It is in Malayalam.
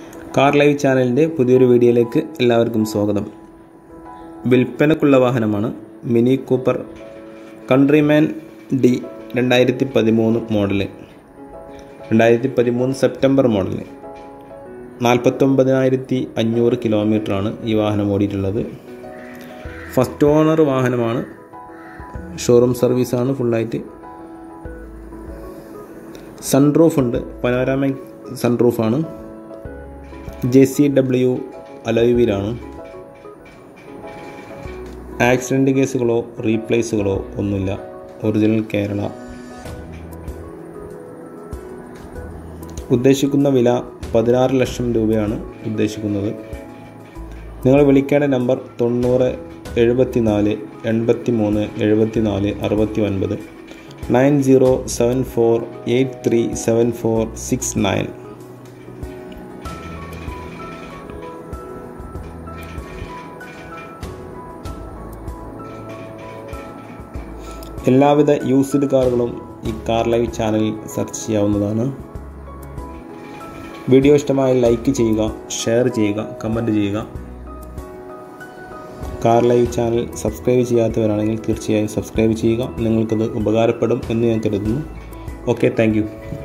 കാർ ലൈവ് ചാനലിൻ്റെ പുതിയൊരു വീഡിയോയിലേക്ക് എല്ലാവർക്കും സ്വാഗതം വിൽപ്പനക്കുള്ള വാഹനമാണ് മിനി കൂപ്പർ കൺട്രിമാൻ ഡി രണ്ടായിരത്തി പതിമൂന്ന് മോഡല് രണ്ടായിരത്തി പതിമൂന്ന് സെപ്റ്റംബർ മോഡല് നാൽപ്പത്തൊമ്പതിനായിരത്തി അഞ്ഞൂറ് കിലോമീറ്ററാണ് ഈ വാഹനം ഓടിയിട്ടുള്ളത് ഫസ്റ്റ് ഓണർ വാഹനമാണ് ഷോറൂം സർവീസാണ് ഫുള്ളായിട്ട് സൺറൂഫ് ഉണ്ട് പനോരാമിക് സൺറൂഫാണ് ജെ സി ഡബ്ല്യു അലോയിവിലാണ് ആക്സിഡൻറ്റ് കേസുകളോ റീപ്ലേസുകളോ ഒന്നുമില്ല ഒറിജിനൽ കേരള ഉദ്ദേശിക്കുന്ന വില പതിനാറ് ലക്ഷം രൂപയാണ് ഉദ്ദേശിക്കുന്നത് നിങ്ങൾ വിളിക്കേണ്ട നമ്പർ തൊണ്ണൂറ് എഴുപത്തി നാല് എൺപത്തി മൂന്ന് എഴുപത്തി നാല് അറുപത്തി ഒൻപത് nine zero seven four eight three seven four six nine എല്ലാവിധ യൂസ്ഡ് കാറുകളും ഈ കാർ ലൈവ് ചാനലിൽ സെർച്ച് ചെയ്യാവുന്നതാണ് വീഡിയോ ഇഷ്ടമായി ലൈക്ക് ചെയ്യുക ഷെയർ ചെയ്യുക കമൻറ്റ് ചെയ്യുക കാർ ലൈവ് ചാനൽ സബ്സ്ക്രൈബ് ചെയ്യാത്തവരാണെങ്കിൽ തീർച്ചയായും സബ്സ്ക്രൈബ് ചെയ്യുക നിങ്ങൾക്കത് ഉപകാരപ്പെടും എന്ന് ഞാൻ കരുതുന്നു ഓക്കെ താങ്ക്